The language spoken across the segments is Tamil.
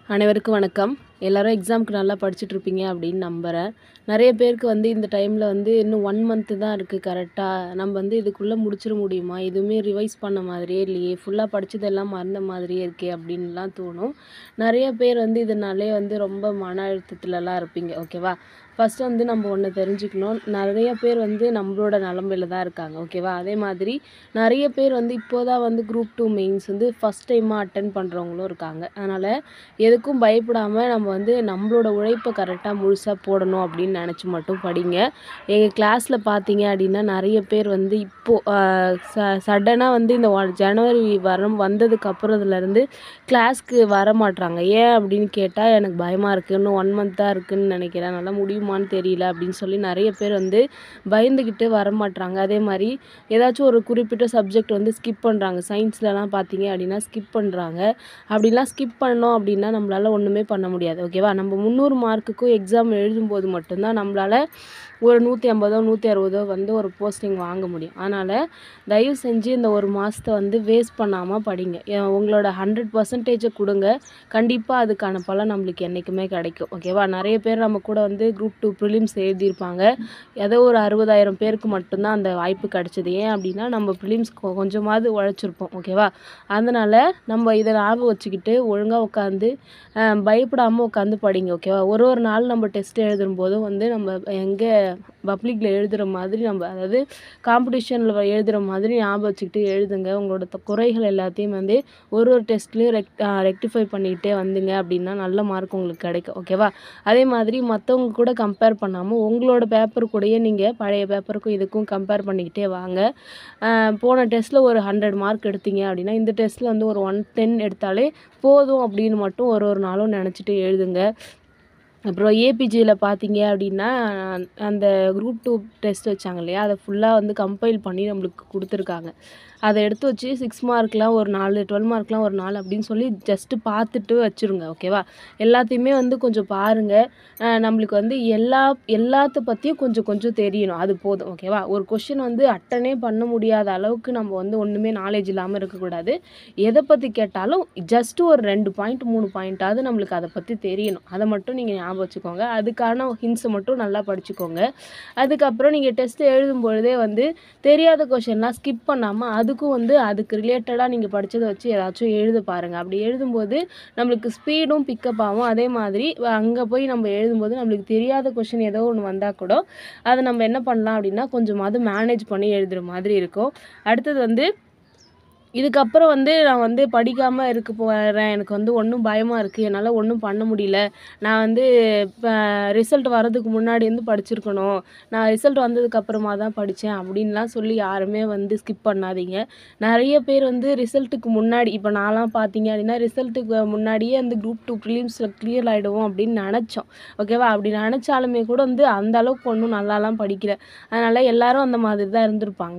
அனைவருக்கும் வணக்கம் எல்லாரும் எக்ஸாம்க்கு நல்லா படிச்சுட்டு இருப்பீங்க அப்படின்னு நம்புகிறேன் நிறைய பேருக்கு வந்து இந்த டைமில் வந்து இன்னும் ஒன் மந்த்து தான் இருக்குது கரெக்டாக நம்ம வந்து இதுக்குள்ளே முடிச்சிட முடியுமா எதுவுமே ரிவைஸ் பண்ண மாதிரியே இல்லையே ஃபுல்லாக படிச்சதெல்லாம் மறந்த மாதிரியே இருக்கே அப்படின்லாம் தோணும் நிறைய பேர் வந்து இதனாலே வந்து ரொம்ப மன அழுத்தத்துலலாம் இருப்பீங்க ஓகேவா ஃபஸ்ட்டு வந்து நம்ம ஒன்று தெரிஞ்சுக்கணும் நிறைய பேர் வந்து நம்மளோட நிலமையில தான் இருக்காங்க ஓகேவா அதே மாதிரி நிறைய பேர் வந்து இப்போ தான் வந்து குரூப் டூ மெயின்ஸ் வந்து ஃபஸ்ட் டைமாக அட்டன் பண்ணுறவங்களும் இருக்காங்க அதனால் எதுக்கும் பயப்படாமல் நம்ம வந்து நம்மளோட உழைப்பை கரெக்டாக முழுசாக போடணும் அப்படின்னு நினச்சி மட்டும் படிங்க எங்கள் கிளாஸில் பார்த்தீங்க அப்படின்னா நிறைய பேர் வந்து இப்போது ச சடனாக வந்து இந்த ஒ- ஜனவரி வரம் வந்ததுக்கு அப்புறத்துலேருந்து கிளாஸ்க்கு வர மாட்றாங்க ஏன் அப்படின்னு கேட்டால் எனக்கு பயமாக இருக்குது இன்னும் ஒன் மந்த் தான் இருக்குன்னு நினைக்கிறேன் நல்லா முடியுமான்னு தெரியல அப்படின்னு சொல்லி நிறைய பேர் வந்து பயந்துக்கிட்டு வர மாட்றாங்க அதே மாதிரி ஏதாச்சும் ஒரு குறிப்பிட்ட சப்ஜெக்ட் வந்து ஸ்கிப் பண்ணுறாங்க சயின்ஸ்லலாம் பார்த்தீங்க அப்படின்னா ஸ்கிப் பண்ணுறாங்க அப்படிலாம் ஸ்கிப் பண்ணோம் அப்படின்னா நம்மளால ஒன்றுமே பண்ண முடியாது ஓகேவா நம்ம முந்நூறு மார்க்குக்கும் எக்ஸாம் எழுதும்போது மட்டும்தான் நம்மளால ஒரு நூற்றி ஐம்பதோ நூற்றி அறுபதோ வந்து ஒரு போஸ்டிங் வாங்க முடியும் அதனால் தயவு செஞ்சு இந்த ஒரு மாதத்தை வந்து வேஸ்ட் பண்ணாமல் படிங்க ஏன் உங்களோட ஹண்ட்ரட் பர்சன்டேஜை கொடுங்க கண்டிப்பாக அதுக்கான பலன் நம்மளுக்கு என்றைக்குமே கிடைக்கும் ஓகேவா நிறைய பேர் நம்ம கூட வந்து குரூப் டூ ப்ரிலிம்ஸ் எழுதியிருப்பாங்க ஏதோ ஒரு அறுபதாயிரம் பேருக்கு மட்டும்தான் அந்த வாய்ப்பு கிடைச்சது ஏன் அப்படின்னா நம்ம ப்ரிலிம்ஸ் கொஞ்சமாவது உழைச்சிருப்போம் ஓகேவா அதனால் நம்ம இதை ஞாபகம் வச்சுக்கிட்டு ஒழுங்காக உட்காந்து பயப்படாமல் உட்காந்து படிங்க ஓகேவா ஒரு ஒரு நாள் நம்ம டெஸ்ட் எழுதும் போதும் வந்து நம்ம எங்கே பப்ளிக்கில் எழுதுகிற மாதிரி நம்ம அதாவது காம்படிஷனில் எழுதுகிற மாதிரி ஞாபகம் வச்சுக்கிட்டு எழுதுங்க உங்களோட த- குறைகள் எல்லாத்தையும் வந்து ஒரு ஒரு டெஸ்ட்லேயும் ரெக் ரெக்டிஃபை பண்ணிக்கிட்டே வந்தீங்க அப்படின்னா நல்ல மார்க் உங்களுக்கு கிடைக்கும் ஓகேவா அதே மாதிரி மற்றவங்க கூட கம்பேர் பண்ணாமல் உங்களோட பேப்பர் கூடயே நீங்கள் பழைய பேப்பருக்கும் இதுக்கும் கம்பேர் பண்ணிக்கிட்டே வாங்க ஆஹ் போன டெஸ்ட்டில் ஒரு ஹண்ட்ரட் மார்க் எடுத்தீங்க அப்படின்னா இந்த டெஸ்ட்டில் வந்து ஒரு ஒன் டென் எடுத்தாலே போதும் அப்படின்னு மட்டும் ஒரு ஒரு நாளும் நினச்சிட்டு எழுதுங்க அப்புறம் ஏபிஜியில் பார்த்தீங்க அப்படின்னா அந்த குரூப் டூ டெஸ்ட் வச்சாங்க இல்லையா அதை ஃபுல்லாக வந்து கம்பைல் பண்ணி நம்மளுக்கு கொடுத்துருக்காங்க அதை எடுத்து வச்சு சிக்ஸ் மார்க்லாம் ஒரு நாலு டுவெல் மார்க்லாம் ஒரு நாலு அப்படின்னு சொல்லி ஜஸ்ட்டு பார்த்துட்டு வச்சுருங்க ஓகேவா எல்லாத்தையுமே வந்து கொஞ்சம் பாருங்கள் நம்மளுக்கு வந்து எல்லா எல்லாத்த பற்றியும் கொஞ்சம் கொஞ்சம் தெரியணும் அது போதும் ஓகேவா ஒரு கொஷின் வந்து அட்டனே பண்ண முடியாத அளவுக்கு நம்ம வந்து ஒன்றுமே நாலேஜ் இல்லாமல் இருக்கக்கூடாது எதை பற்றி கேட்டாலும் ஜஸ்ட்டு ஒரு ரெண்டு பாயிண்ட் மூணு பாயிண்ட்டாவது நம்மளுக்கு அதை பற்றி தெரியணும் அதை மட்டும் நீங்கள் ஞாபகம் வச்சுக்கோங்க அதுக்கான ஹிண்ட்ஸை மட்டும் நல்லா படிச்சுக்கோங்க அதுக்கப்புறம் நீங்கள் டெஸ்ட் எழுதும் பொழுதே வந்து தெரியாத கொஷின்லாம் ஸ்கிப் பண்ணாமல் அதுக்கும் வந்து அதுக்கு ரிலேட்டடாக நீங்கள் படித்ததை வச்சு ஏதாச்சும் எழுத பாருங்கள் அப்படி எழுதும்போது நம்மளுக்கு ஸ்பீடும் பிக்கப் ஆகும் அதே மாதிரி அங்கே போய் நம்ம எழுதும்போது நம்மளுக்கு தெரியாத கொஷின் ஏதோ ஒன்று வந்தால் கூட அதை நம்ம என்ன பண்ணலாம் அப்படின்னா கொஞ்சமாவது மேனேஜ் பண்ணி எழுதுகிற மாதிரி இருக்கும் அடுத்தது வந்து இதுக்கப்புறம் வந்து நான் வந்து படிக்காமல் இருக்க போகிறேன் எனக்கு வந்து ஒன்றும் பயமாக இருக்குது என்னால் ஒன்றும் பண்ண முடியல நான் வந்து இப்போ ரிசல்ட் வரதுக்கு முன்னாடி இருந்து படிச்சிருக்கணும் நான் ரிசல்ட் வந்ததுக்கு அப்புறமா தான் படித்தேன் அப்படின்லாம் சொல்லி யாருமே வந்து ஸ்கிப் பண்ணாதீங்க நிறைய பேர் வந்து ரிசல்ட்டுக்கு முன்னாடி இப்போ நான்லாம் பார்த்தீங்க அப்படின்னா ரிசல்ட்டுக்கு முன்னாடியே அந்த குரூப் டூ ப்ரிலிம்ஸில் கிளியர் ஆகிடுவோம் அப்படின்னு நினச்சோம் ஓகேவா அப்படி நினச்சாலுமே கூட வந்து அந்த அளவுக்கு ஒன்றும் நல்லாலாம் படிக்கல அதனால் எல்லாரும் அந்த மாதிரி தான் இருந்திருப்பாங்க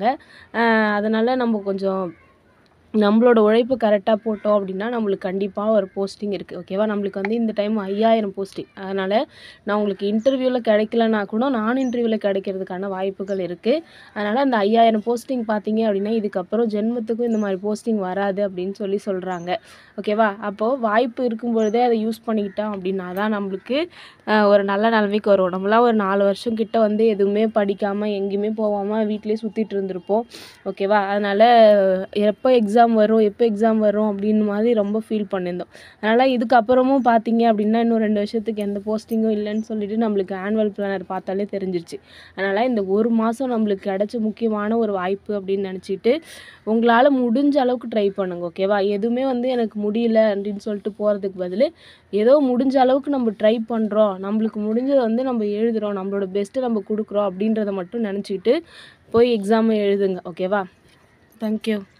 அதனால் நம்ம கொஞ்சம் நம்மளோட உழைப்பு கரெக்டாக போட்டோம் அப்படின்னா நம்மளுக்கு கண்டிப்பாக ஒரு போஸ்டிங் இருக்குது ஓகேவா நம்மளுக்கு வந்து இந்த டைம் ஐயாயிரம் போஸ்டிங் அதனால் நான் உங்களுக்கு இன்டர்வியூவில் கிடைக்கலனா கூட நான் இன்டர்வியூவில் கிடைக்கிறதுக்கான வாய்ப்புகள் இருக்குது அதனால் அந்த ஐயாயிரம் போஸ்டிங் பார்த்தீங்க அப்படின்னா இதுக்கப்புறம் ஜென்மத்துக்கும் இந்த மாதிரி போஸ்டிங் வராது அப்படின்னு சொல்லி சொல்கிறாங்க ஓகேவா அப்போது வாய்ப்பு இருக்கும் பொழுதே அதை யூஸ் பண்ணிக்கிட்டோம் அப்படின்னா தான் நம்மளுக்கு ஆஹ், ஒரு நல்ல நிலைமைக்கு வரும் நம்மளாம் ஒரு நாலு வருஷம் கிட்ட வந்து எதுவுமே படிக்காமல் எங்கேயுமே போகாமல் வீட்டிலேயே சுற்றிட்டு இருந்திருப்போம் ஓகேவா அதனால் எப்போ எக்ஸாம் வரும் எப்போ எக்ஸாம் வரும் அப்படின்னு மாதிரி ரொம்ப ஃபீல் பண்ணியிருந்தோம் அதனால் இதுக்கப்புறமும் பார்த்தீங்க அப்படின்னா இன்னும் ரெண்டு வருஷத்துக்கு எந்த போஸ்டிங்கும் இல்லைன்னு சொல்லிட்டு நம்மளுக்கு ஆனுவல் பிளானர் பார்த்தாலே தெரிஞ்சிருச்சு அதனால் இந்த ஒரு மாதம் நம்மளுக்கு கிடைச்ச முக்கியமான ஒரு வாய்ப்பு அப்படின்னு நினச்சிட்டு உங்களால் முடிஞ்ச அளவுக்கு ட்ரை பண்ணுங்க ஓகேவா எதுவுமே வந்து எனக்கு முடியல அப்படின்னு சொல்லிட்டு போகிறதுக்கு பதில் ஏதோ முடிஞ்ச அளவுக்கு நம்ம ட்ரை பண்ணுறோம் நம்மளுக்கு முடிஞ்சதை வந்து நம்ம எழுதுகிறோம் நம்மளோட பெஸ்ட்டை நம்ம கொடுக்குறோம் அப்படின்றத மட்டும் நினச்சிக்கிட்டு போய் எக்ஸாமை எழுதுங்க ஓகேவா தேங்க்யூ